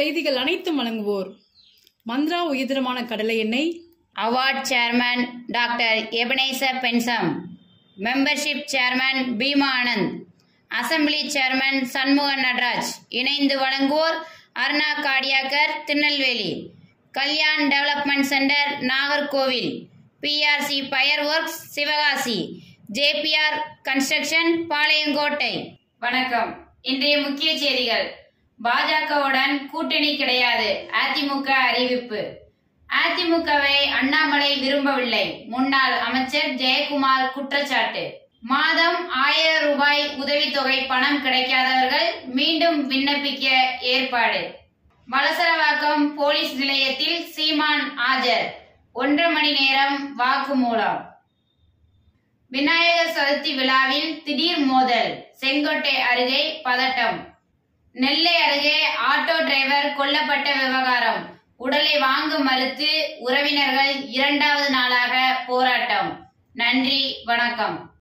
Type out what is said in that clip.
செய்திகள் அனைத்தும் வழங்குவோர் மந்த்ரா உயர்தரமான கடலை எண்ணெய் அவார்ட் சேர்மன் டாக்டர் எபனேசர் பென்சம் membership chairman Bheema Anand assembly chairman Shanmugan Nataraj இணைந்து வழங்குவோர் அருணா காடியாக்கர் Tirunelveli Kalyan development centre Nagercoil BRC fire works Sivakasi JBR construction Palayamkottai வணக்கம் இன்றைய முக்கிய செய்திகள் பாஜகவுடன் கூட்டணி கிடையாது அதிமுக அறிவிப்பு அதிமுகவை அண்ணாமலை விரும்பவில்லை முன்னாள் அமைச்சர் ஜெயக்குமார் குற்றச்சாட்டு மாதம் ஆயிரம் ரூபாய் உதவித்தொகை பணம் கிடைக்காதவர்கள் மீண்டும் விண்ணப்பிக்க ஏற்பாடு வலசரவாக்கம் போலீஸ் நிலையத்தில் சீமான் ஆஜர் ஒன்றரை மணி நேரம் வாக்குமூலம் விநாயகர் சதுர்த்தி விழாவில் திடீர் மோதல் செங்கோட்டை அருகே பதட்டம் நெல்லை அருகே ஆட்டோ டிரைவர் கொல்லப்பட்ட விவகாரம் உடலை வாங்க மறுத்து உறவினர்கள் இரண்டாவது நாளாக போராட்டம் நன்றி வணக்கம்